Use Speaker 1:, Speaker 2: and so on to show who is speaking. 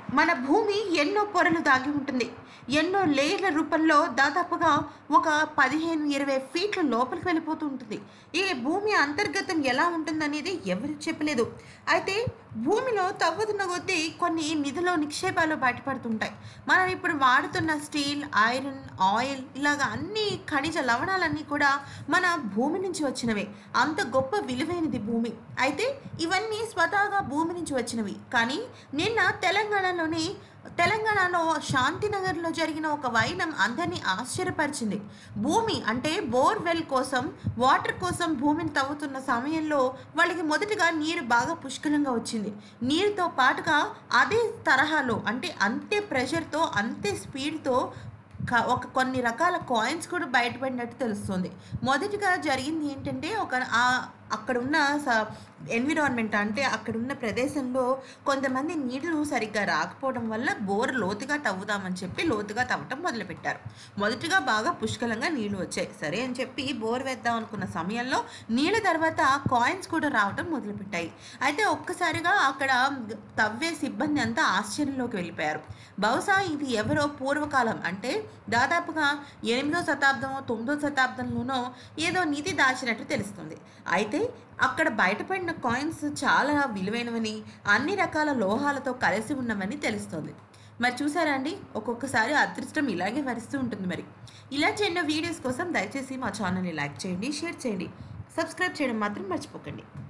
Speaker 1: మన భూమి ఎన్నో పొరలు దాగి ఉంటుంది ఎన్నో లేయర్ల రూపంలో దాదాపుగా ఒక పదిహేను ఇరవై ఫీట్ల లోపలికి వెళ్ళిపోతూ ఉంటుంది ఈ భూమి అంతర్గతం ఎలా ఉంటుందనేది ఎవరు చెప్పలేదు అయితే భూమిలో తవ్వుతున్న కొద్దీ కొన్ని నిధుల నిక్షేపాలు బయటపడుతుంటాయి మనం ఇప్పుడు వాడుతున్న స్టీల్ ఐరన్ ఆయిల్ ఇలాగ అన్ని ఖనిజ లవణాలన్నీ కూడా మన భూమి నుంచి వచ్చినవే అంత గొప్ప విలువైనది భూమి అయితే ఇవన్నీ స్వతహాగా భూమి నుంచి వచ్చినవి కానీ నిన్న తెలంగాణలోని తెలంగాణలో శాంతినగర్లో జరిగిన ఒక వైనం అందరినీ ఆశ్చర్యపరిచింది భూమి అంటే బోర్వెల్ కోసం వాటర్ కోసం భూమిని తవ్వుతున్న సమయంలో వాళ్ళకి మొదటగా నీరు బాగా పుష్కలంగా వచ్చింది నీరుతో పాటుగా అదే తరహాలో అంటే అంతే ప్రెషర్తో అంతే స్పీడ్తో క- ఒక కొన్ని రకాల కాయిన్స్ కూడా బయటపడినట్టు తెలుస్తుంది మొదటిగా జరిగింది ఏంటంటే ఒక ఆ అక్కడ ఉన్న ఎన్విరాన్మెంట్ అంటే అక్కడ ఉన్న ప్రదేశంలో కొంతమంది నీళ్లు సరిగ్గా రాకపోవడం వల్ల బోర్ లోతుగా తవ్వుదామని చెప్పి లోతుగా తవ్వటం మొదలుపెట్టారు మొదటిగా బాగా పుష్కలంగా నీళ్లు వచ్చాయి సరే అని చెప్పి బోర్ వేద్దాం అనుకున్న సమయంలో నీళ్ళ తర్వాత కాయిన్స్ కూడా రావటం మొదలుపెట్టాయి అయితే ఒక్కసారిగా అక్కడ తవ్వే సిబ్బంది అంతా ఆశ్చర్యంలోకి వెళ్ళిపోయారు బహుశా ఇది ఎవరో పూర్వకాలం అంటే దాదాపుగా ఎనిమిదో శతాబ్దమో తొమ్మిదో శతాబ్దంలోనో ఏదో నిధి దాచినట్టు తెలుస్తుంది అయితే అక్కడ బయటపడిన కాయిన్స్ చాలా విలువైనవని అన్ని రకాల లోహాలతో కలిసి ఉన్నవని తెలుస్తుంది మరి చూసారా అండి ఒక్కొక్కసారి అదృష్టం ఇలాగే వరిస్తూ ఉంటుంది మరి ఇలా చేసిన వీడియోస్ కోసం దయచేసి మా ఛానల్ని లైక్ చేయండి షేర్ చేయండి సబ్స్క్రైబ్ చేయడం మాత్రం మర్చిపోకండి